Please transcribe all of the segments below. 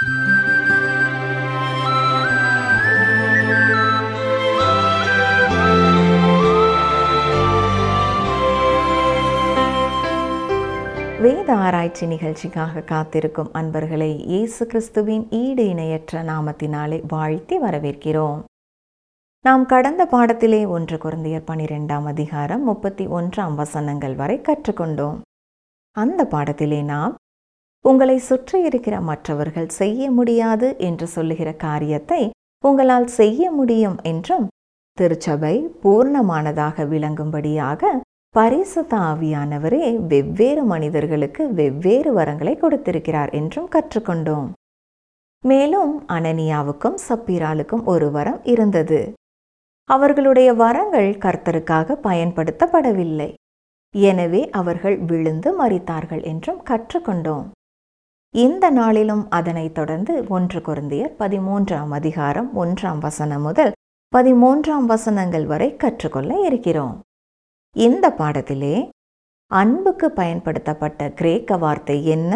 வேத ஆராய்ச்சி நிகழ்ச்சிக்காக காத்திருக்கும் அன்பர்களை இயேசு கிறிஸ்துவின் ஈடு இணையற்ற நாமத்தினாலே வாழ்த்தி வரவேற்கிறோம் நாம் கடந்த பாடத்திலே ஒன்று குருந்தியர் பனிரெண்டாம் அதிகாரம் முப்பத்தி ஒன்றாம் வசனங்கள் வரை கற்றுக்கொண்டோம் அந்த பாடத்திலே நாம் உங்களை சுற்றி இருக்கிற மற்றவர்கள் செய்ய முடியாது என்று சொல்லுகிற காரியத்தை உங்களால் செய்ய முடியும் என்றும் திருச்சபை பூர்ணமானதாக விளங்கும்படியாக பரிசுத்த ஆவியானவரே வெவ்வேறு மனிதர்களுக்கு வெவ்வேறு வரங்களை கொடுத்திருக்கிறார் என்றும் கற்றுக்கொண்டோம் மேலும் அனனியாவுக்கும் சப்பீராலுக்கும் ஒரு வரம் இருந்தது அவர்களுடைய வரங்கள் கர்த்தருக்காக பயன்படுத்தப்படவில்லை எனவே அவர்கள் விழுந்து மறித்தார்கள் என்றும் கற்றுக்கொண்டோம் இந்த நாளிலும் அதனைத் தொடர்ந்து ஒன்று குருந்தியர் பதிமூன்றாம் அதிகாரம் ஒன்றாம் வசனம் முதல் பதிமூன்றாம் வசனங்கள் வரை கற்றுக்கொள்ள இருக்கிறோம் இந்த பாடத்திலே அன்புக்கு பயன்படுத்தப்பட்ட கிரேக்க வார்த்தை என்ன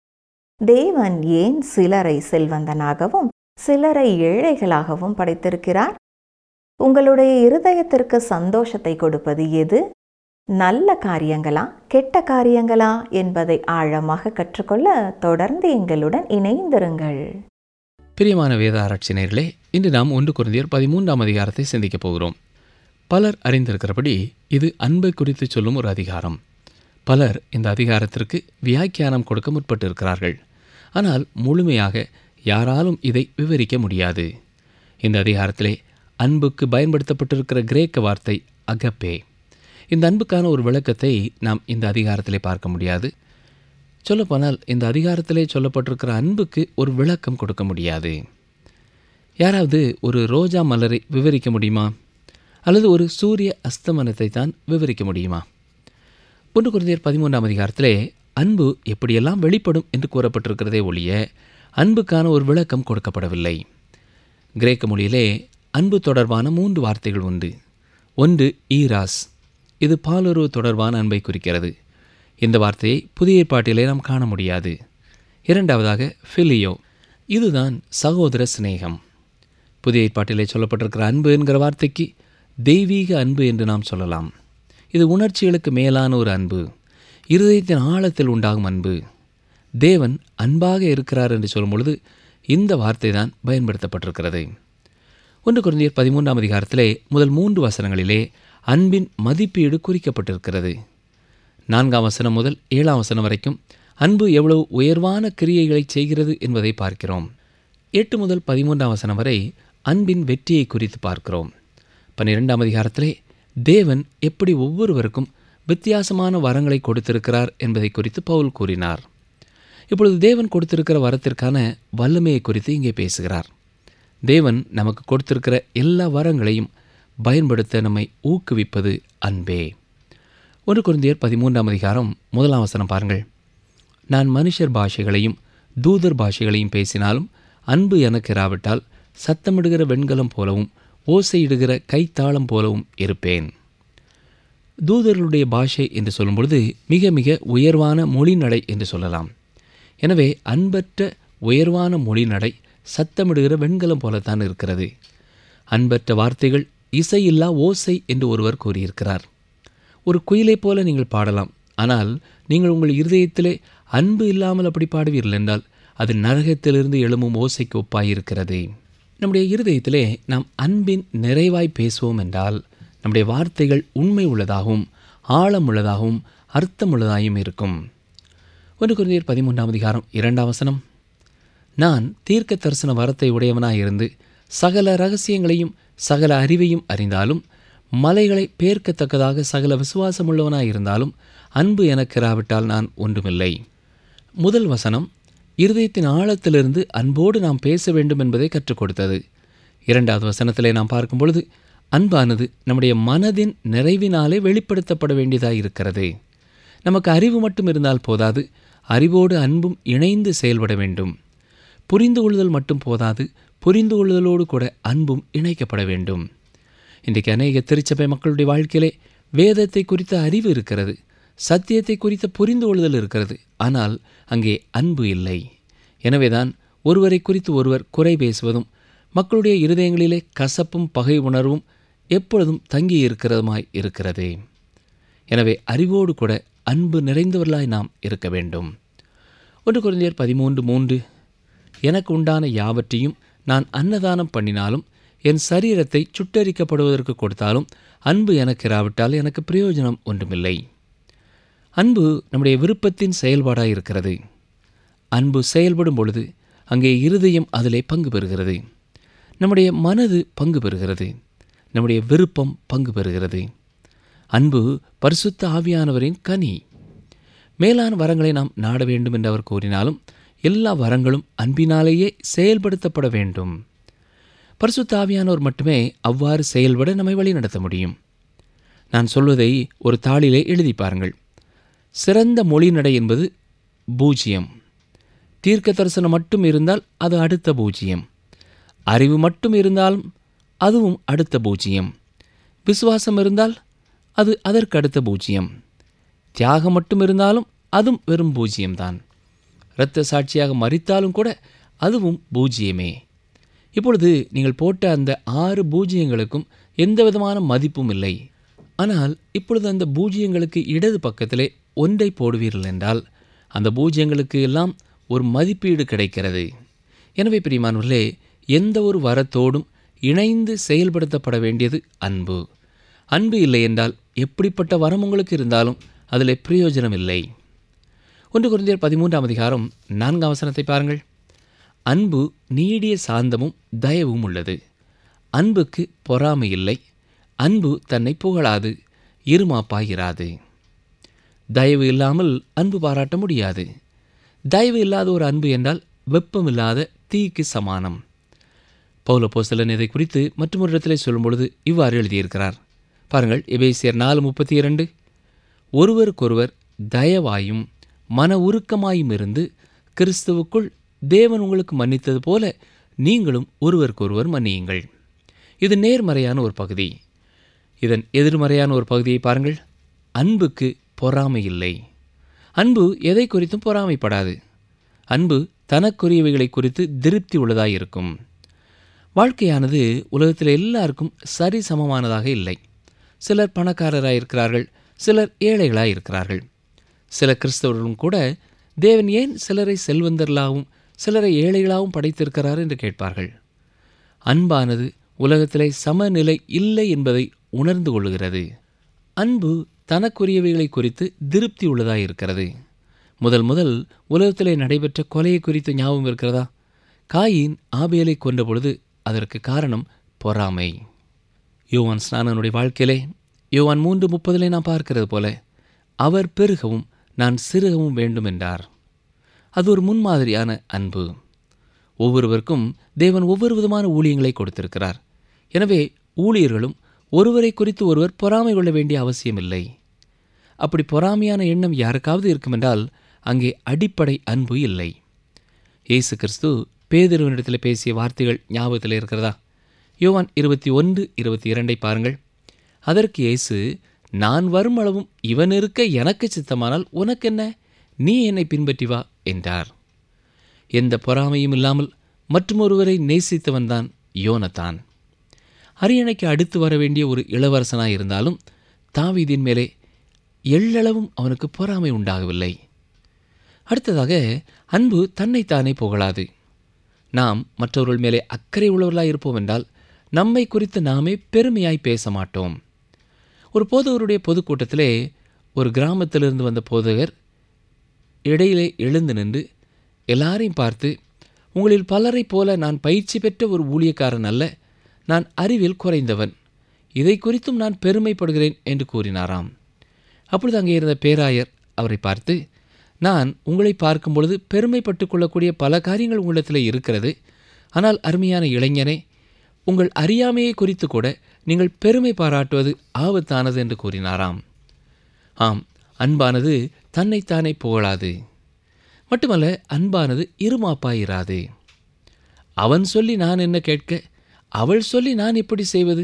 தேவன் ஏன் சிலரை செல்வந்தனாகவும் சிலரை ஏழைகளாகவும் படைத்திருக்கிறார் உங்களுடைய இருதயத்திற்கு சந்தோஷத்தை கொடுப்பது எது நல்ல காரியங்களா கெட்ட காரியங்களா என்பதை ஆழமாக கற்றுக்கொள்ள தொடர்ந்து எங்களுடன் இணைந்திருங்கள் பிரியமான வேத ஆராய்ச்சினர்களே இன்று நாம் ஒன்று குருந்தியர் பதிமூன்றாம் அதிகாரத்தை சிந்திக்கப் போகிறோம் பலர் அறிந்திருக்கிறபடி இது அன்பை குறித்து சொல்லும் ஒரு அதிகாரம் பலர் இந்த அதிகாரத்திற்கு வியாக்கியானம் கொடுக்க முற்பட்டிருக்கிறார்கள் ஆனால் முழுமையாக யாராலும் இதை விவரிக்க முடியாது இந்த அதிகாரத்திலே அன்புக்கு பயன்படுத்தப்பட்டிருக்கிற கிரேக்க வார்த்தை அகப்பே இந்த அன்புக்கான ஒரு விளக்கத்தை நாம் இந்த அதிகாரத்திலே பார்க்க முடியாது சொல்லப்போனால் இந்த அதிகாரத்திலே சொல்லப்பட்டிருக்கிற அன்புக்கு ஒரு விளக்கம் கொடுக்க முடியாது யாராவது ஒரு ரோஜா மலரை விவரிக்க முடியுமா அல்லது ஒரு சூரிய அஸ்தமனத்தை தான் விவரிக்க முடியுமா ஒன்று குருந்தியர் பதிமூன்றாம் அதிகாரத்திலே அன்பு எப்படியெல்லாம் வெளிப்படும் என்று கூறப்பட்டிருக்கிறதே ஒழிய அன்புக்கான ஒரு விளக்கம் கொடுக்கப்படவில்லை கிரேக்க மொழியிலே அன்பு தொடர்பான மூன்று வார்த்தைகள் உண்டு ஒன்று ஈராஸ் இது பாலுறவு தொடர்பான அன்பை குறிக்கிறது இந்த வார்த்தையை புதிய ஏற்பாட்டிலே நாம் காண முடியாது இரண்டாவதாக ஃபிலியோ இதுதான் சகோதர சிநேகம் புதிய ஏற்பாட்டிலே சொல்லப்பட்டிருக்கிற அன்பு என்கிற வார்த்தைக்கு தெய்வீக அன்பு என்று நாம் சொல்லலாம் இது உணர்ச்சிகளுக்கு மேலான ஒரு அன்பு இருதயத்தின் ஆழத்தில் உண்டாகும் அன்பு தேவன் அன்பாக இருக்கிறார் என்று சொல்லும் பொழுது இந்த வார்த்தை தான் பயன்படுத்தப்பட்டிருக்கிறது ஒன்று குழந்தையர் பதிமூன்றாம் அதிகாரத்திலே முதல் மூன்று வசனங்களிலே அன்பின் மதிப்பீடு குறிக்கப்பட்டிருக்கிறது நான்காம் வசனம் முதல் ஏழாம் வசனம் வரைக்கும் அன்பு எவ்வளவு உயர்வான கிரியைகளை செய்கிறது என்பதை பார்க்கிறோம் எட்டு முதல் பதிமூன்றாம் வசனம் வரை அன்பின் வெற்றியை குறித்து பார்க்கிறோம் பன்னிரெண்டாம் அதிகாரத்திலே தேவன் எப்படி ஒவ்வொருவருக்கும் வித்தியாசமான வரங்களை கொடுத்திருக்கிறார் என்பதை குறித்து பவுல் கூறினார் இப்பொழுது தேவன் கொடுத்திருக்கிற வரத்திற்கான வல்லமையை குறித்து இங்கே பேசுகிறார் தேவன் நமக்கு கொடுத்திருக்கிற எல்லா வரங்களையும் பயன்படுத்த நம்மை ஊக்குவிப்பது அன்பே ஒரு குருந்தியர் பதிமூன்றாம் அதிகாரம் முதலாம் வசனம் பாருங்கள் நான் மனுஷர் பாஷைகளையும் தூதர் பாஷைகளையும் பேசினாலும் அன்பு எனக்கு இராவிட்டால் சத்தமிடுகிற வெண்கலம் போலவும் ஓசையிடுகிற கைத்தாளம் போலவும் இருப்பேன் தூதர்களுடைய பாஷை என்று சொல்லும் பொழுது மிக மிக உயர்வான மொழிநடை என்று சொல்லலாம் எனவே அன்பற்ற உயர்வான மொழிநடை சத்தமிடுகிற வெண்கலம் போலத்தான் இருக்கிறது அன்பற்ற வார்த்தைகள் இசையில்லா ஓசை என்று ஒருவர் கூறியிருக்கிறார் ஒரு குயிலைப் போல நீங்கள் பாடலாம் ஆனால் நீங்கள் உங்கள் இருதயத்திலே அன்பு இல்லாமல் அப்படி பாடுவீர்கள் என்றால் அது நரகத்திலிருந்து எழும்பும் ஓசைக்கு ஒப்பாயிருக்கிறது நம்முடைய இருதயத்திலே நாம் அன்பின் நிறைவாய் பேசுவோம் என்றால் நம்முடைய வார்த்தைகள் உண்மை உள்ளதாகவும் ஆழம் உள்ளதாகவும் அர்த்தம் உள்ளதாயும் இருக்கும் ஒன்று குருந்தியர் பதிமூன்றாம் அதிகாரம் இரண்டாம் வசனம் நான் தீர்க்க தரிசன வரத்தை உடையவனாயிருந்து சகல ரகசியங்களையும் சகல அறிவையும் அறிந்தாலும் மலைகளை பேர்க்கத்தக்கதாக சகல விசுவாசமுள்ளவனாயிருந்தாலும் அன்பு எனக்கு இராவிட்டால் நான் ஒன்றுமில்லை முதல் வசனம் இருதயத்தின் ஆழத்திலிருந்து அன்போடு நாம் பேச வேண்டும் என்பதை கற்றுக் கொடுத்தது இரண்டாவது வசனத்திலே நாம் பார்க்கும் பொழுது அன்பானது நம்முடைய மனதின் நிறைவினாலே வெளிப்படுத்தப்பட வேண்டியதாக இருக்கிறது நமக்கு அறிவு மட்டும் இருந்தால் போதாது அறிவோடு அன்பும் இணைந்து செயல்பட வேண்டும் புரிந்து கொள்ளுதல் மட்டும் போதாது புரிந்து கொள்ளுதலோடு கூட அன்பும் இணைக்கப்பட வேண்டும் இன்றைக்கு அநேக திருச்சபை மக்களுடைய வாழ்க்கையிலே வேதத்தை குறித்த அறிவு இருக்கிறது சத்தியத்தை குறித்த புரிந்து கொள்ளுதல் இருக்கிறது ஆனால் அங்கே அன்பு இல்லை எனவேதான் ஒருவரை குறித்து ஒருவர் குறை பேசுவதும் மக்களுடைய இருதயங்களிலே கசப்பும் பகை உணர்வும் எப்பொழுதும் தங்கி இருக்கிறதுமாய் இருக்கிறது எனவே அறிவோடு கூட அன்பு நிறைந்தவர்களாய் நாம் இருக்க வேண்டும் ஒன்று குழந்தையர் பதிமூன்று மூன்று எனக்கு உண்டான யாவற்றையும் நான் அன்னதானம் பண்ணினாலும் என் சரீரத்தை சுட்டரிக்கப்படுவதற்கு கொடுத்தாலும் அன்பு எனக்கு இராவிட்டால் எனக்கு பிரயோஜனம் ஒன்றுமில்லை அன்பு நம்முடைய விருப்பத்தின் செயல்பாடாக இருக்கிறது அன்பு செயல்படும் பொழுது அங்கே இருதயம் அதிலே பங்கு பெறுகிறது நம்முடைய மனது பங்கு பெறுகிறது நம்முடைய விருப்பம் பங்கு பெறுகிறது அன்பு பரிசுத்த ஆவியானவரின் கனி மேலான வரங்களை நாம் நாட வேண்டும் என்று அவர் கூறினாலும் எல்லா வரங்களும் அன்பினாலேயே செயல்படுத்தப்பட வேண்டும் பரிசுத்த ஆவியானவர் மட்டுமே அவ்வாறு செயல்பட நம்மை வழிநடத்த முடியும் நான் சொல்வதை ஒரு தாளிலே எழுதி பாருங்கள் சிறந்த மொழிநடை என்பது பூஜ்ஜியம் தீர்க்க தரிசனம் மட்டும் இருந்தால் அது அடுத்த பூஜ்ஜியம் அறிவு மட்டும் இருந்தாலும் அதுவும் அடுத்த பூஜ்ஜியம் விசுவாசம் இருந்தால் அது அதற்கு அடுத்த பூஜ்ஜியம் தியாகம் மட்டும் இருந்தாலும் அதுவும் வெறும் பூஜ்ஜியம்தான் இரத்த சாட்சியாக மறித்தாலும் கூட அதுவும் பூஜ்ஜியமே இப்பொழுது நீங்கள் போட்ட அந்த ஆறு பூஜ்ஜியங்களுக்கும் எந்த விதமான மதிப்பும் இல்லை ஆனால் இப்பொழுது அந்த பூஜ்ஜியங்களுக்கு இடது பக்கத்திலே ஒன்றை போடுவீர்கள் என்றால் அந்த பூஜ்ஜியங்களுக்கு எல்லாம் ஒரு மதிப்பீடு கிடைக்கிறது எனவே பிரியமானவர்களே எந்த ஒரு வரத்தோடும் இணைந்து செயல்படுத்தப்பட வேண்டியது அன்பு அன்பு இல்லை என்றால் எப்படிப்பட்ட வரம் உங்களுக்கு இருந்தாலும் அதில் பிரயோஜனம் இல்லை ஒன்று குருந்தியர் பதிமூன்றாம் அதிகாரம் நான்காம் வசனத்தை பாருங்கள் அன்பு நீடிய சாந்தமும் தயவும் உள்ளது அன்புக்கு பொறாமை இல்லை அன்பு தன்னை புகழாது இருமாப்பாயிராது தயவு இல்லாமல் அன்பு பாராட்ட முடியாது தயவு இல்லாத ஒரு அன்பு என்றால் வெப்பம் இல்லாத தீக்கு சமானம் பௌலப்போஸ்தலன் இதை குறித்து மற்றொரு இடத்திலே சொல்லும் பொழுது இவ்வாறு எழுதியிருக்கிறார் பாருங்கள் எபேசியர் நாலு முப்பத்தி இரண்டு ஒருவருக்கொருவர் தயவாயும் மன உருக்கமாயும் இருந்து கிறிஸ்துவுக்குள் தேவன் உங்களுக்கு மன்னித்தது போல நீங்களும் ஒருவருக்கொருவர் மன்னியுங்கள் இது நேர்மறையான ஒரு பகுதி இதன் எதிர்மறையான ஒரு பகுதியை பாருங்கள் அன்புக்கு பொறாமை இல்லை அன்பு எதை குறித்தும் பொறாமைப்படாது அன்பு தனக்குரியவைகளை குறித்து திருப்தி உள்ளதாய் இருக்கும் வாழ்க்கையானது உலகத்தில் எல்லாருக்கும் சரி சமமானதாக இல்லை சிலர் பணக்காரராக இருக்கிறார்கள் சிலர் ஏழைகளாக இருக்கிறார்கள் சில கிறிஸ்தவர்களும் கூட தேவன் ஏன் சிலரை செல்வந்தர்களாகவும் சிலரை ஏழைகளாகவும் படைத்திருக்கிறார் என்று கேட்பார்கள் அன்பானது உலகத்திலே சமநிலை இல்லை என்பதை உணர்ந்து கொள்ளுகிறது அன்பு தனக்குரியவைகளை குறித்து திருப்தி உள்ளதாக இருக்கிறது முதல் முதல் உலகத்திலே நடைபெற்ற கொலையை குறித்து ஞாபகம் இருக்கிறதா காயின் ஆபேலை கொண்ட பொழுது அதற்கு காரணம் பொறாமை யோவான் ஸ்நானனுடைய வாழ்க்கையிலே யோவான் மூன்று முப்பதிலே நாம் பார்க்கிறது போல அவர் பெருகவும் நான் சிறுகவும் வேண்டும் என்றார் அது ஒரு முன்மாதிரியான அன்பு ஒவ்வொருவருக்கும் தேவன் ஒவ்வொரு விதமான ஊழியங்களை கொடுத்திருக்கிறார் எனவே ஊழியர்களும் ஒருவரை குறித்து ஒருவர் பொறாமை கொள்ள வேண்டிய அவசியமில்லை அப்படி பொறாமையான எண்ணம் யாருக்காவது இருக்குமென்றால் அங்கே அடிப்படை அன்பு இல்லை இயேசு கிறிஸ்து பேதிருவனிடத்தில் பேசிய வார்த்தைகள் ஞாபகத்தில் இருக்கிறதா யோவான் இருபத்தி ஒன்று இருபத்தி இரண்டை பாருங்கள் அதற்கு இயேசு நான் வரும் அளவும் இவன் இருக்க எனக்கு சித்தமானால் உனக்கென்ன நீ என்னை பின்பற்றி வா என்றார் எந்த பொறாமையும் இல்லாமல் மற்றொருவரை நேசித்தவன்தான் யோனத்தான் அரியணைக்கு அடுத்து வர வேண்டிய ஒரு இளவரசனாய் இருந்தாலும் தாவீதின் மேலே எள்ளளவும் அவனுக்கு பொறாமை உண்டாகவில்லை அடுத்ததாக அன்பு தன்னைத்தானே புகழாது நாம் மற்றவர்கள் மேலே அக்கறை உள்ளவர்களாய் இருப்போம் என்றால் நம்மை குறித்து நாமே பெருமையாய் பேச மாட்டோம் ஒரு போதகருடைய பொதுக்கூட்டத்திலே ஒரு கிராமத்திலிருந்து வந்த போதகர் இடையிலே எழுந்து நின்று எல்லாரையும் பார்த்து உங்களில் பலரைப் போல நான் பயிற்சி பெற்ற ஒரு ஊழியக்காரன் அல்ல நான் அறிவில் குறைந்தவன் இதை குறித்தும் நான் பெருமைப்படுகிறேன் என்று கூறினாராம் அப்பொழுது அங்கே இருந்த பேராயர் அவரை பார்த்து நான் உங்களை பார்க்கும் பொழுது பெருமைப்பட்டு கொள்ளக்கூடிய பல காரியங்கள் உங்களிடத்தில் இருக்கிறது ஆனால் அருமையான இளைஞனே உங்கள் அறியாமையை குறித்து கூட நீங்கள் பெருமை பாராட்டுவது ஆபத்தானது என்று கூறினாராம் ஆம் அன்பானது தன்னைத்தானே புகழாது மட்டுமல்ல அன்பானது இருமாப்பாயிராது அவன் சொல்லி நான் என்ன கேட்க அவள் சொல்லி நான் எப்படி செய்வது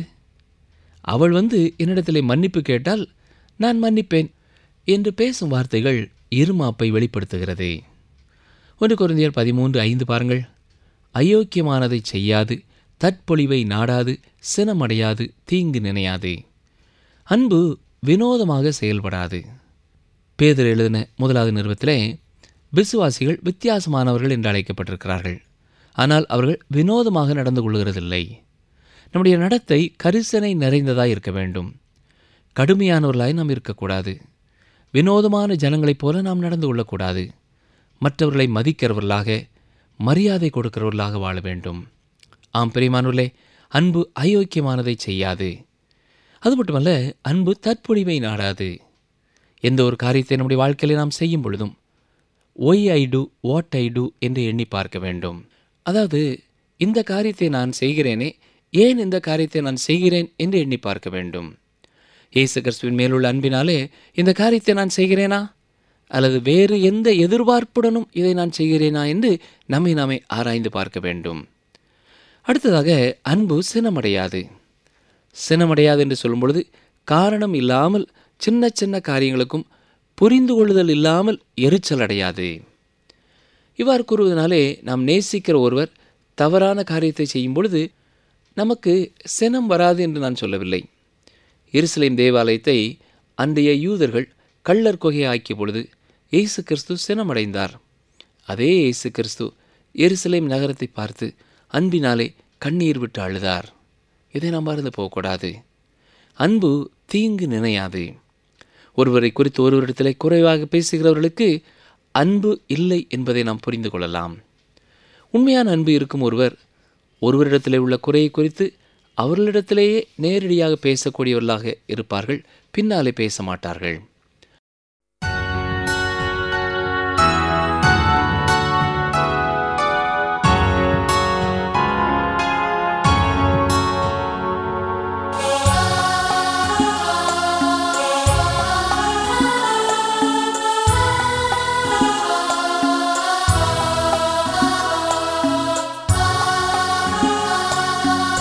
அவள் வந்து என்னிடத்திலே மன்னிப்பு கேட்டால் நான் மன்னிப்பேன் என்று பேசும் வார்த்தைகள் இருமாப்பை வெளிப்படுத்துகிறது ஒன்று குருந்தியர் பதிமூன்று ஐந்து பாருங்கள் அயோக்கியமானதை செய்யாது தற்பொழிவை நாடாது சினமடையாது தீங்கு நினையாது அன்பு வினோதமாக செயல்படாது பேதர் எழுதின முதலாவது நிறுவத்திலே விசுவாசிகள் வித்தியாசமானவர்கள் என்று அழைக்கப்பட்டிருக்கிறார்கள் ஆனால் அவர்கள் வினோதமாக நடந்து கொள்கிறதில்லை நம்முடைய நடத்தை கரிசனை நிறைந்ததாய் இருக்க வேண்டும் கடுமையானவர்களாய் நாம் இருக்கக்கூடாது வினோதமான ஜனங்களைப் போல நாம் நடந்து கொள்ளக்கூடாது மற்றவர்களை மதிக்கிறவர்களாக மரியாதை கொடுக்கிறவர்களாக வாழ வேண்டும் ஆம் பிரியமானவர்களே அன்பு அயோக்கியமானதை செய்யாது அது மட்டுமல்ல அன்பு தற்பொழிவை நாடாது எந்த ஒரு காரியத்தை நம்முடைய வாழ்க்கையில் நாம் செய்யும் பொழுதும் why I do what I do என்று எண்ணி பார்க்க வேண்டும் அதாவது இந்த காரியத்தை நான் செய்கிறேனே ஏன் இந்த காரியத்தை நான் செய்கிறேன் என்று எண்ணி பார்க்க வேண்டும் இயேசு கிறிஸ்துவின் மேலுள்ள அன்பினாலே இந்த காரியத்தை நான் செய்கிறேனா அல்லது வேறு எந்த எதிர்பார்ப்புடனும் இதை நான் செய்கிறேனா என்று நம்மை நாமே ஆராய்ந்து பார்க்க வேண்டும் அடுத்ததாக அன்பு சினமடையாது சினமடையாது என்று சொல்லும் பொழுது காரணம் இல்லாமல் சின்ன சின்ன காரியங்களுக்கும் புரிந்து கொள்ளுதல் இல்லாமல் எரிச்சல் அடையாது இவ்வாறு கூறுவதனாலே நாம் நேசிக்கிற ஒருவர் தவறான காரியத்தை செய்யும் பொழுது நமக்கு சினம் வராது என்று நான் சொல்லவில்லை எருசலேம் தேவாலயத்தை அன்றைய யூதர்கள் கள்ளர் கொகையை ஆக்கிய பொழுது இயேசு கிறிஸ்து சினமடைந்தார் அதே இயேசு கிறிஸ்து எருசலேம் நகரத்தை பார்த்து அன்பினாலே கண்ணீர் விட்டு அழுதார் இதை நாம் மறந்து போகக்கூடாது அன்பு தீங்கு நினையாது ஒருவரை குறித்து ஒருவரிடத்திலே குறைவாக பேசுகிறவர்களுக்கு அன்பு இல்லை என்பதை நாம் புரிந்து கொள்ளலாம் உண்மையான அன்பு இருக்கும் ஒருவர் ஒருவரிடத்திலே உள்ள குறையை குறித்து அவர்களிடத்திலேயே நேரடியாக பேசக்கூடியவர்களாக இருப்பார்கள் பின்னாலே பேச மாட்டார்கள்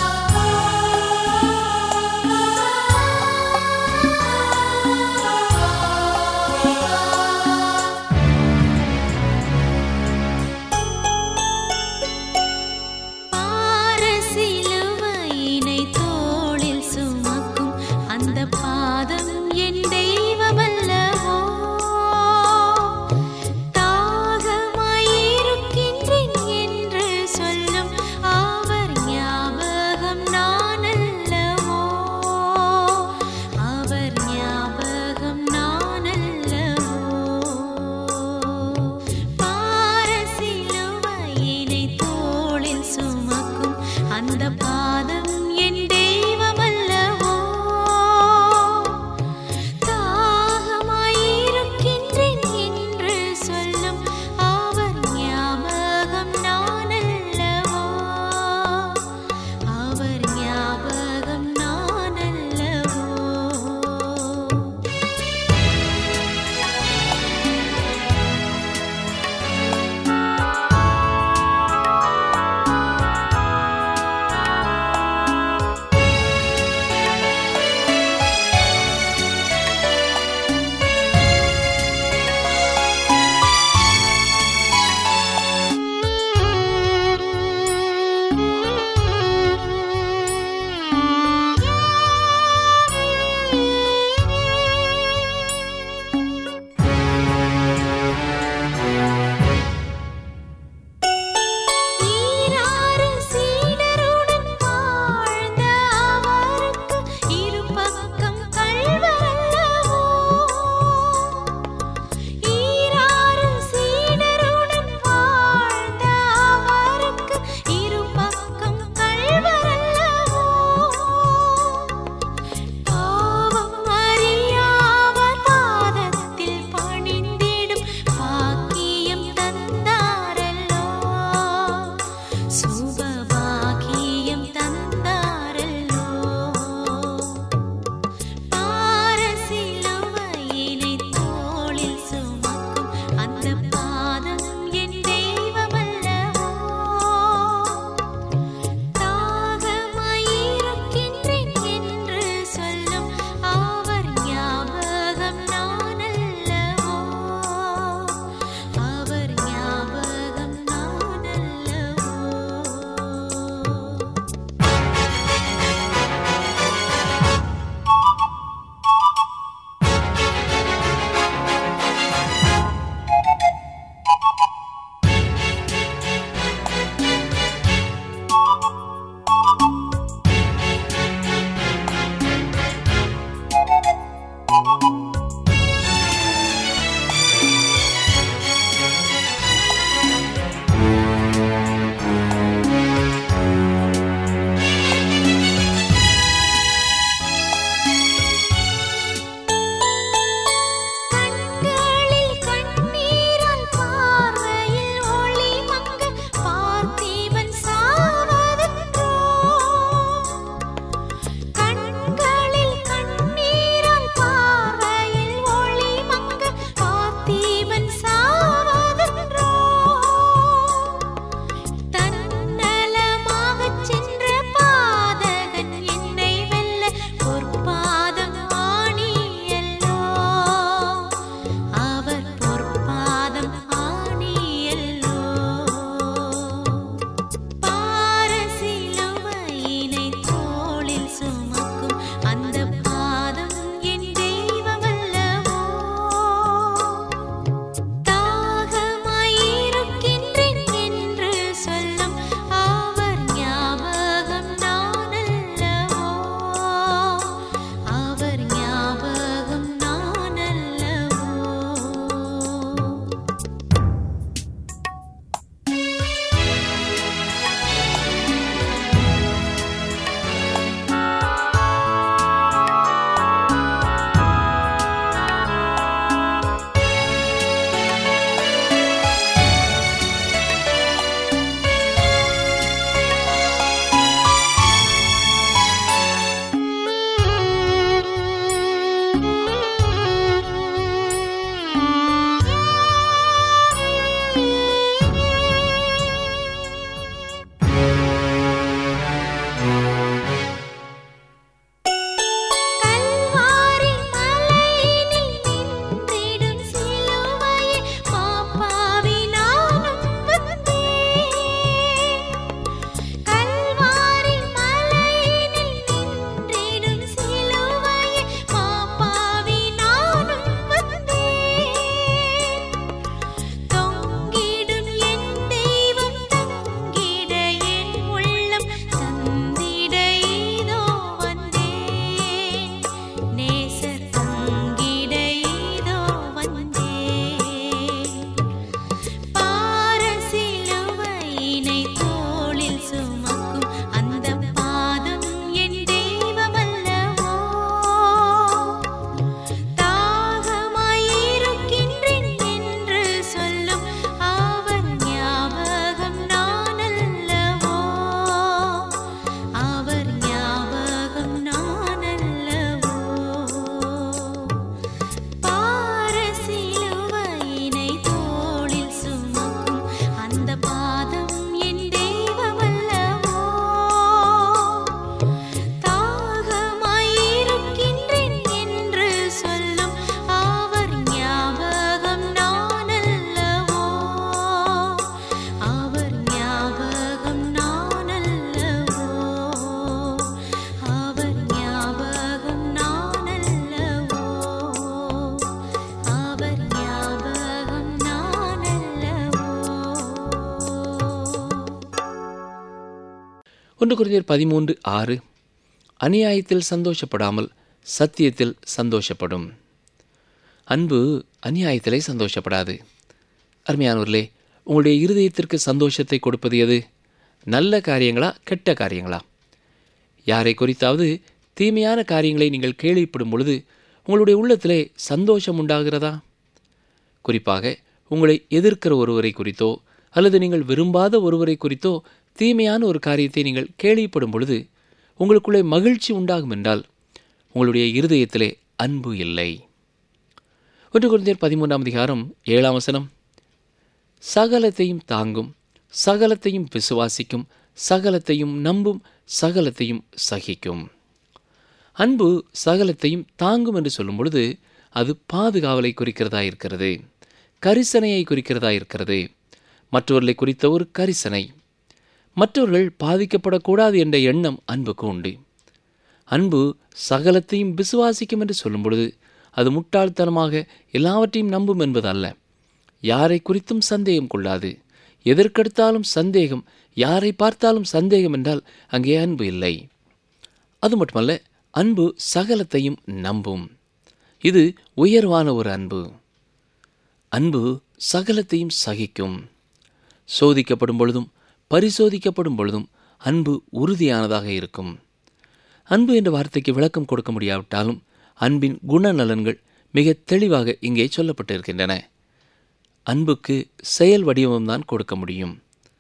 ஆ ஒன்று குறைந்தர் பதிமூன்று ஆறு அநியாயத்தில் சந்தோஷப்படாமல் சத்தியத்தில் சந்தோஷப்படும் அன்பு அநியாயத்திலே சந்தோஷப்படாது அருமையானவர்களே உங்களுடைய இருதயத்திற்கு சந்தோஷத்தை கொடுப்பது எது நல்ல காரியங்களா கெட்ட காரியங்களா யாரை குறித்தாவது தீமையான காரியங்களை நீங்கள் கேள்விப்படும் பொழுது உங்களுடைய உள்ளத்திலே சந்தோஷம் உண்டாகிறதா குறிப்பாக உங்களை எதிர்க்கிற ஒருவரை குறித்தோ அல்லது நீங்கள் விரும்பாத ஒருவரை குறித்தோ தீமையான ஒரு காரியத்தை நீங்கள் கேள்விப்படும் பொழுது உங்களுக்குள்ளே மகிழ்ச்சி உண்டாகும் என்றால் உங்களுடைய இருதயத்திலே அன்பு இல்லை ஒன்று குழந்தையர் பதிமூன்றாம் அதிகாரம் ஏழாம் வசனம் சகலத்தையும் தாங்கும் சகலத்தையும் விசுவாசிக்கும் சகலத்தையும் நம்பும் சகலத்தையும் சகிக்கும் அன்பு சகலத்தையும் தாங்கும் என்று சொல்லும் பொழுது அது பாதுகாவலை குறிக்கிறதா இருக்கிறது கரிசனையை குறிக்கிறதா இருக்கிறது மற்றவர்களை குறித்த ஒரு கரிசனை மற்றவர்கள் பாதிக்கப்படக்கூடாது என்ற எண்ணம் அன்புக்கு உண்டு அன்பு சகலத்தையும் விசுவாசிக்கும் என்று சொல்லும் பொழுது அது முட்டாள்தனமாக எல்லாவற்றையும் நம்பும் என்பது அல்ல யாரை குறித்தும் சந்தேகம் கொள்ளாது எதற்கெடுத்தாலும் சந்தேகம் யாரை பார்த்தாலும் சந்தேகம் என்றால் அங்கே அன்பு இல்லை அது மட்டுமல்ல அன்பு சகலத்தையும் நம்பும் இது உயர்வான ஒரு அன்பு அன்பு சகலத்தையும் சகிக்கும் சோதிக்கப்படும் பொழுதும் பரிசோதிக்கப்படும் பொழுதும் அன்பு உறுதியானதாக இருக்கும் அன்பு என்ற வார்த்தைக்கு விளக்கம் கொடுக்க முடியாவிட்டாலும் அன்பின் குணநலன்கள் மிக தெளிவாக இங்கே சொல்லப்பட்டிருக்கின்றன அன்புக்கு செயல் வடிவம்தான் கொடுக்க முடியும்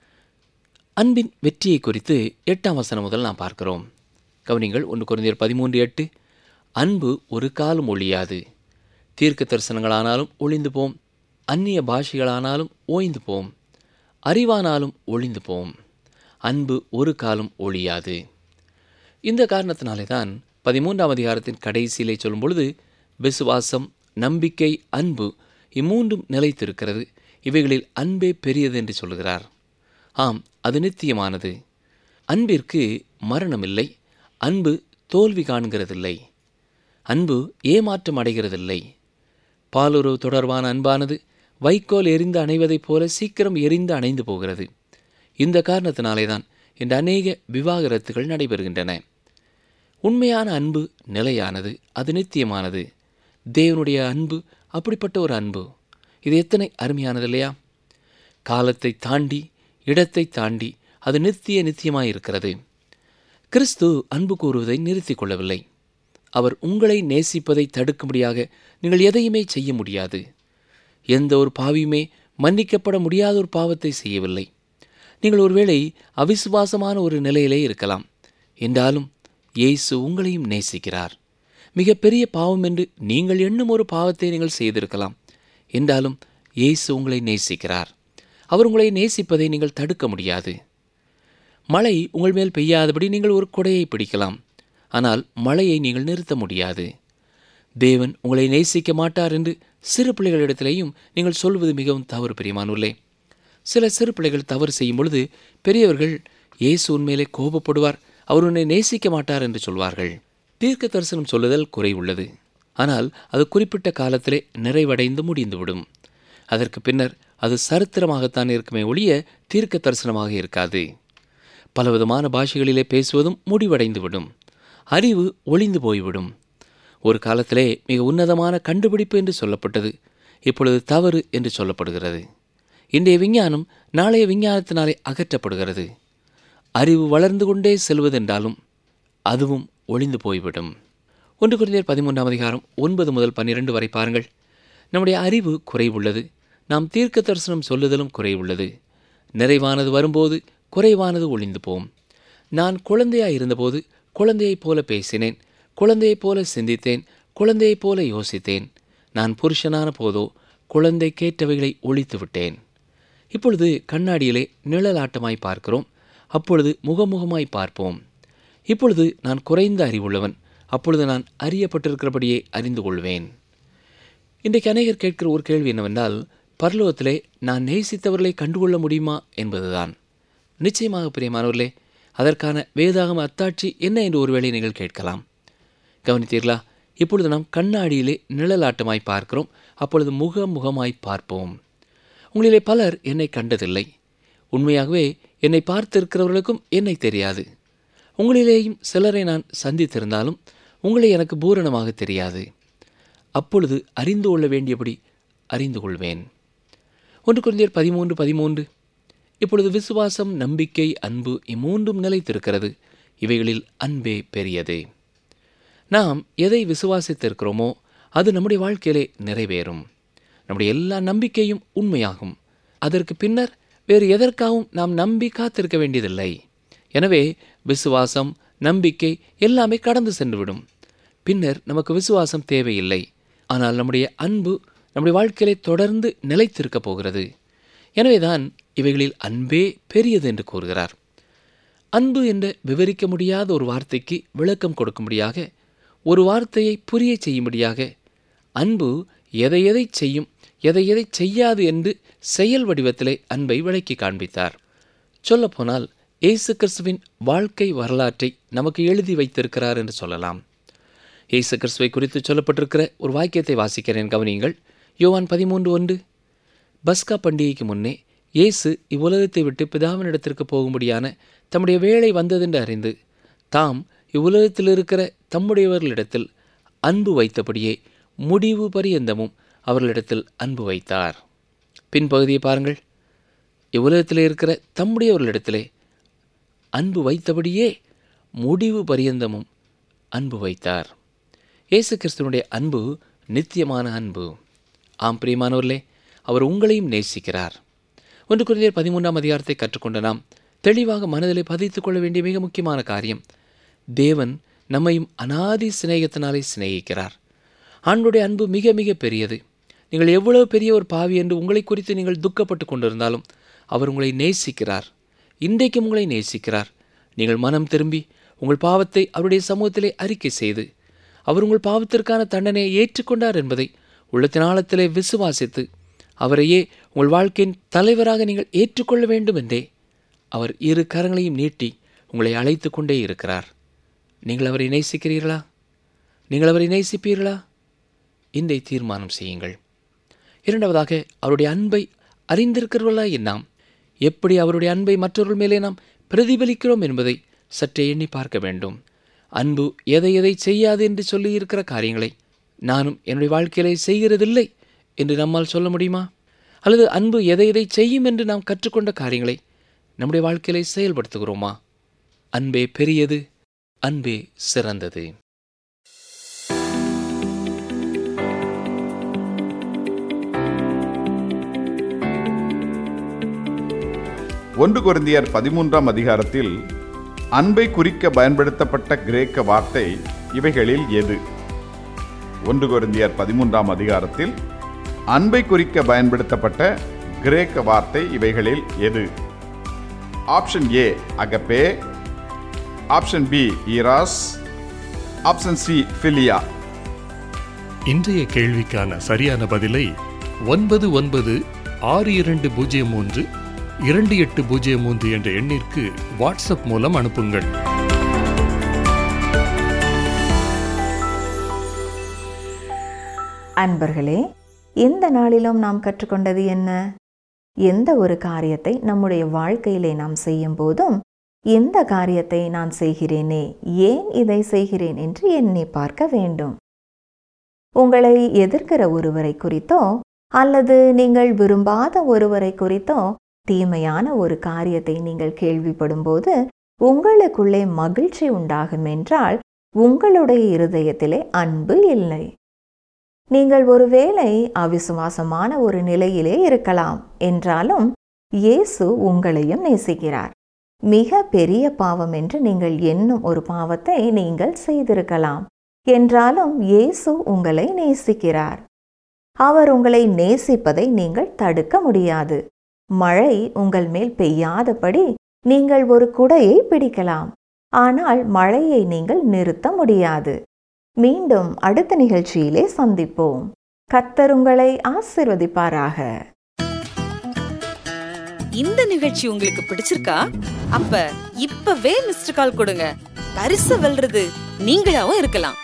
அன்பின் வெற்றியை குறித்து எட்டாம் வசனம் முதல் நாம் பார்க்கிறோம் கவனிங்கள் ஒன்று குறைந்தர் பதிமூன்று எட்டு அன்பு ஒரு காலம் ஒழியாது தீர்க்க தரிசனங்களானாலும் ஒளிந்து போம் அந்நிய பாஷைகளானாலும் ஓய்ந்து போம் அறிவானாலும் ஒளிந்து போம் அன்பு ஒரு காலம் ஒழியாது இந்த காரணத்தினாலே தான் பதிமூன்றாம் அதிகாரத்தின் கடைசியிலே சொல்லும் பொழுது விசுவாசம் நம்பிக்கை அன்பு இம்மூன்றும் நிலைத்திருக்கிறது இவைகளில் அன்பே பெரியது என்று சொல்கிறார் ஆம் அது நித்தியமானது அன்பிற்கு மரணமில்லை அன்பு தோல்வி காண்கிறதில்லை அன்பு ஏமாற்றம் அடைகிறதில்லை பாலுறவு தொடர்பான அன்பானது வைக்கோல் எரிந்து அணைவதைப் போல சீக்கிரம் எரிந்து அணைந்து போகிறது இந்த காரணத்தினாலே தான் இந்த அநேக விவாகரத்துகள் நடைபெறுகின்றன உண்மையான அன்பு நிலையானது அது நித்தியமானது தேவனுடைய அன்பு அப்படிப்பட்ட ஒரு அன்பு இது எத்தனை அருமையானது இல்லையா காலத்தை தாண்டி இடத்தை தாண்டி அது நித்திய நித்தியமாய் இருக்கிறது கிறிஸ்து அன்பு கூறுவதை நிறுத்திக் கொள்ளவில்லை அவர் உங்களை நேசிப்பதை தடுக்கும்படியாக நீங்கள் எதையுமே செய்ய முடியாது எந்த ஒரு பாவியுமே மன்னிக்கப்பட முடியாத ஒரு பாவத்தை செய்யவில்லை நீங்கள் ஒருவேளை அவிசுவாசமான ஒரு நிலையிலே இருக்கலாம் என்றாலும் இயேசு உங்களையும் நேசிக்கிறார் மிக பெரிய பாவம் என்று நீங்கள் எண்ணும் ஒரு பாவத்தை நீங்கள் செய்திருக்கலாம் என்றாலும் இயேசு உங்களை நேசிக்கிறார் அவர் உங்களை நேசிப்பதை நீங்கள் தடுக்க முடியாது மழை உங்கள் மேல் பெய்யாதபடி நீங்கள் ஒரு குடையை பிடிக்கலாம் ஆனால் மழையை நீங்கள் நிறுத்த முடியாது தேவன் உங்களை நேசிக்க மாட்டார் என்று சிறு பிள்ளைகளிடத்திலேயும் நீங்கள் சொல்வது மிகவும் தவறு பிரியமானுள்ளே சில சிறு பிள்ளைகள் தவறு செய்யும் பொழுது பெரியவர்கள் இயேசு உண்மையிலே கோபப்படுவார் அவர் உன்னை நேசிக்க மாட்டார் என்று சொல்வார்கள் தீர்க்க தரிசனம் சொல்லுதல் குறை உள்ளது ஆனால் அது குறிப்பிட்ட காலத்திலே நிறைவடைந்து முடிந்துவிடும் அதற்கு பின்னர் அது சரித்திரமாகத்தான் இருக்குமே ஒழிய தீர்க்க தரிசனமாக இருக்காது பலவிதமான பாஷைகளிலே பேசுவதும் முடிவடைந்துவிடும் அறிவு ஒளிந்து போய்விடும் ஒரு காலத்திலே மிக உன்னதமான கண்டுபிடிப்பு என்று சொல்லப்பட்டது இப்பொழுது தவறு என்று சொல்லப்படுகிறது இன்றைய விஞ்ஞானம் நாளைய விஞ்ஞானத்தினாலே அகற்றப்படுகிறது அறிவு வளர்ந்து கொண்டே செல்வதென்றாலும் அதுவும் ஒளிந்து போய்விடும் ஒன்று குறைந்தர் பதிமூன்றாம் அதிகாரம் ஒன்பது முதல் பன்னிரண்டு வரை பாருங்கள் நம்முடைய அறிவு குறைவுள்ளது நாம் தீர்க்க தரிசனம் சொல்லுதலும் குறைவுள்ளது நிறைவானது வரும்போது குறைவானது ஒளிந்து போம் நான் குழந்தையாய் இருந்தபோது குழந்தையைப் போல பேசினேன் குழந்தையைப் போல சிந்தித்தேன் குழந்தையைப் போல யோசித்தேன் நான் புருஷனான போதோ குழந்தை கேட்டவைகளை ஒழித்து விட்டேன் இப்பொழுது கண்ணாடியிலே நிழலாட்டமாய் பார்க்கிறோம் அப்பொழுது முகமுகமாய் பார்ப்போம் இப்பொழுது நான் குறைந்த அறிவுள்ளவன் அப்பொழுது நான் அறியப்பட்டிருக்கிறபடியே அறிந்து கொள்வேன் இன்றைக்கு அநேகர் கேட்கிற ஒரு கேள்வி என்னவென்றால் பரலோகத்திலே நான் நேசித்தவர்களை கண்டுகொள்ள முடியுமா என்பதுதான் நிச்சயமாக பிரியமானவர்களே அதற்கான வேதாகம அத்தாட்சி என்ன என்று ஒருவேளை நீங்கள் கேட்கலாம் கவனித்தீர்களா இப்பொழுது நாம் கண்ணாடியிலே நிழலாட்டமாய் பார்க்கிறோம் அப்பொழுது முக முகமாய் பார்ப்போம் உங்களிலே பலர் என்னை கண்டதில்லை உண்மையாகவே என்னை பார்த்திருக்கிறவர்களுக்கும் என்னை தெரியாது உங்களிலேயும் சிலரை நான் சந்தித்திருந்தாலும் உங்களை எனக்கு பூரணமாக தெரியாது அப்பொழுது அறிந்து கொள்ள வேண்டியபடி அறிந்து கொள்வேன் ஒன்று குழந்தையர் பதிமூன்று பதிமூன்று இப்பொழுது விசுவாசம் நம்பிக்கை அன்பு இம்மூன்றும் நிலைத்திருக்கிறது இவைகளில் அன்பே பெரியது நாம் எதை விசுவாசித்திருக்கிறோமோ அது நம்முடைய வாழ்க்கையிலே நிறைவேறும் நம்முடைய எல்லா நம்பிக்கையும் உண்மையாகும் அதற்கு பின்னர் வேறு எதற்காகவும் நாம் நம்பி காத்திருக்க வேண்டியதில்லை எனவே விசுவாசம் நம்பிக்கை எல்லாமே கடந்து சென்றுவிடும் பின்னர் நமக்கு விசுவாசம் தேவையில்லை ஆனால் நம்முடைய அன்பு நம்முடைய வாழ்க்கையிலே தொடர்ந்து நிலைத்திருக்கப் போகிறது எனவேதான் இவைகளில் அன்பே பெரியது என்று கூறுகிறார் அன்பு என்ற விவரிக்க முடியாத ஒரு வார்த்தைக்கு விளக்கம் கொடுக்கும்படியாக ஒரு வார்த்தையை புரிய செய்யும்படியாக அன்பு எதை எதை செய்யும் எதை எதை செய்யாது என்று செயல் வடிவத்திலே அன்பை விளக்கி காண்பித்தார் சொல்லப்போனால் இயேசு கிறிஸ்துவின் வாழ்க்கை வரலாற்றை நமக்கு எழுதி வைத்திருக்கிறார் என்று சொல்லலாம் இயேசு கிறிஸ்துவை குறித்து சொல்லப்பட்டிருக்கிற ஒரு வாக்கியத்தை வாசிக்கிறேன் கவனியுங்கள் யோவான் பதிமூன்று ஒன்று பஸ்கா பண்டிகைக்கு முன்னே இயேசு இவ்வுலகத்தை விட்டு பிதாவினிடத்திற்கு போகும்படியான தம்முடைய வேலை வந்ததென்று அறிந்து தாம் இவ்வுலகத்தில் இருக்கிற தம்முடையவர்களிடத்தில் அன்பு வைத்தபடியே முடிவு பரியந்தமும் அவர்களிடத்தில் அன்பு வைத்தார் பின்பகுதியை பாருங்கள் இவ்வுலகத்தில் இருக்கிற தம்முடையவர்களிடத்திலே அன்பு வைத்தபடியே முடிவு பரியந்தமும் அன்பு வைத்தார் இயேசு கிறிஸ்துவனுடைய அன்பு நித்தியமான அன்பு ஆம் பிரியமானவர்களே அவர் உங்களையும் நேசிக்கிறார் ஒன்று குறைந்தர் பதிமூன்றாம் அதிகாரத்தை கற்றுக்கொண்ட நாம் தெளிவாக மனதிலே பதித்துக் கொள்ள வேண்டிய மிக முக்கியமான காரியம் தேவன் நம்மையும் அனாதி சிநேகத்தினாலே சிநேகிக்கிறார் ஆண்டுடைய அன்பு மிக மிக பெரியது நீங்கள் எவ்வளவு பெரிய ஒரு பாவி என்று உங்களை குறித்து நீங்கள் துக்கப்பட்டு கொண்டிருந்தாலும் அவர் உங்களை நேசிக்கிறார் இன்றைக்கும் உங்களை நேசிக்கிறார் நீங்கள் மனம் திரும்பி உங்கள் பாவத்தை அவருடைய சமூகத்திலே அறிக்கை செய்து அவர் உங்கள் பாவத்திற்கான தண்டனையை ஏற்றுக்கொண்டார் என்பதை உள்ளத்தின் ஆழத்திலே விசுவாசித்து அவரையே உங்கள் வாழ்க்கையின் தலைவராக நீங்கள் ஏற்றுக்கொள்ள வேண்டும் என்றே அவர் இரு கரங்களையும் நீட்டி உங்களை அழைத்து கொண்டே இருக்கிறார் நீங்கள் அவரை நேசிக்கிறீர்களா நீங்கள் அவரை நேசிப்பீர்களா இன்றை தீர்மானம் செய்யுங்கள் இரண்டாவதாக அவருடைய அன்பை அறிந்திருக்கிறவர்களா என்னாம் எப்படி அவருடைய அன்பை மற்றவர்கள் மேலே நாம் பிரதிபலிக்கிறோம் என்பதை சற்றே எண்ணி பார்க்க வேண்டும் அன்பு எதை எதை செய்யாது என்று சொல்லியிருக்கிற காரியங்களை நானும் என்னுடைய வாழ்க்கையிலே செய்கிறதில்லை என்று நம்மால் சொல்ல முடியுமா அல்லது அன்பு எதை எதை செய்யும் என்று நாம் கற்றுக்கொண்ட காரியங்களை நம்முடைய வாழ்க்கையிலே செயல்படுத்துகிறோமா அன்பே பெரியது அன்பே சிறந்தது ஒன்று கொரிந்தியர் பதிமூன்றாம் அதிகாரத்தில் அன்பை குறிக்க பயன்படுத்தப்பட்ட கிரேக்க வார்த்தை இவைகளில் எது ஒன்று கொரிந்தியர் பதிமூன்றாம் அதிகாரத்தில் அன்பை குறிக்க பயன்படுத்தப்பட்ட கிரேக்க வார்த்தை இவைகளில் எது option A agape option B eros option C philia இன்றைய கேள்விக்கான சரியான பதிலை ஒன்பது ஒன்பது ஆறு இரண்டு பூஜ்ஜியம் மூன்று இரண்டு எட்டு பூஜ்ஜியம் மூன்று என்ற எண்ணிற்கு வாட்ஸ்அப் மூலம் அனுப்புங்கள் அன்பர்களே இந்த நாளிலும் நாம் கற்றுக்கொண்டது என்ன எந்த ஒரு காரியத்தை நம்முடைய வாழ்க்கையிலே நாம் செய்யும் போதும் எந்த காரியத்தை நான் செய்கிறேனே ஏன் இதை செய்கிறேன் என்று எண்ணி பார்க்க வேண்டும் உங்களை எதிர்க்கிற ஒருவரை குறித்தோ அல்லது நீங்கள் விரும்பாத ஒருவரை குறித்தோ தீமையான ஒரு காரியத்தை நீங்கள் கேள்விப்படும்போது உங்களுக்குள்ளே மகிழ்ச்சி உண்டாகும் என்றால் உங்களுடைய இருதயத்திலே அன்பு இல்லை நீங்கள் ஒருவேளை அவிசுவாசமான ஒரு நிலையிலே இருக்கலாம் என்றாலும் இயேசு உங்களையும் நேசிக்கிறார் மிக பெரிய பாவம் என்று நீங்கள் எண்ணும் ஒரு பாவத்தை நீங்கள் செய்திருக்கலாம் என்றாலும் இயேசு உங்களை நேசிக்கிறார் அவர் உங்களை நேசிப்பதை நீங்கள் தடுக்க முடியாது மழை உங்கள் மேல் பெய்யாதபடி நீங்கள் ஒரு குடையை பிடிக்கலாம் ஆனால் மழையை நீங்கள் நிறுத்த முடியாது மீண்டும் அடுத்த நிகழ்ச்சியிலே சந்திப்போம் கர்த்தர் உங்களை ஆசிர்வதிப்பாராக இந்த நிகழ்ச்சி உங்களுக்கு பிடிச்சிருக்கா அப்ப இப்பவே மிஸ்டர் கால் கொடுங்க பரிசு வெல்றது நீங்களாவும் இருக்கலாம்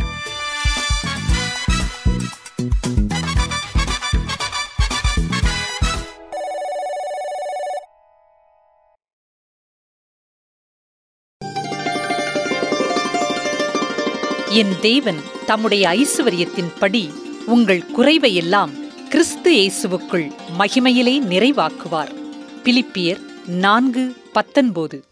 என் தேவன் தம்முடைய ஐசுவரியத்தின்படி உங்கள் குறைவை எல்லாம் கிறிஸ்து இயேசுவுக்குள் மகிமையிலே நிறைவாக்குவார் பிலிப்பியர் நான்கு பத்தொன்பது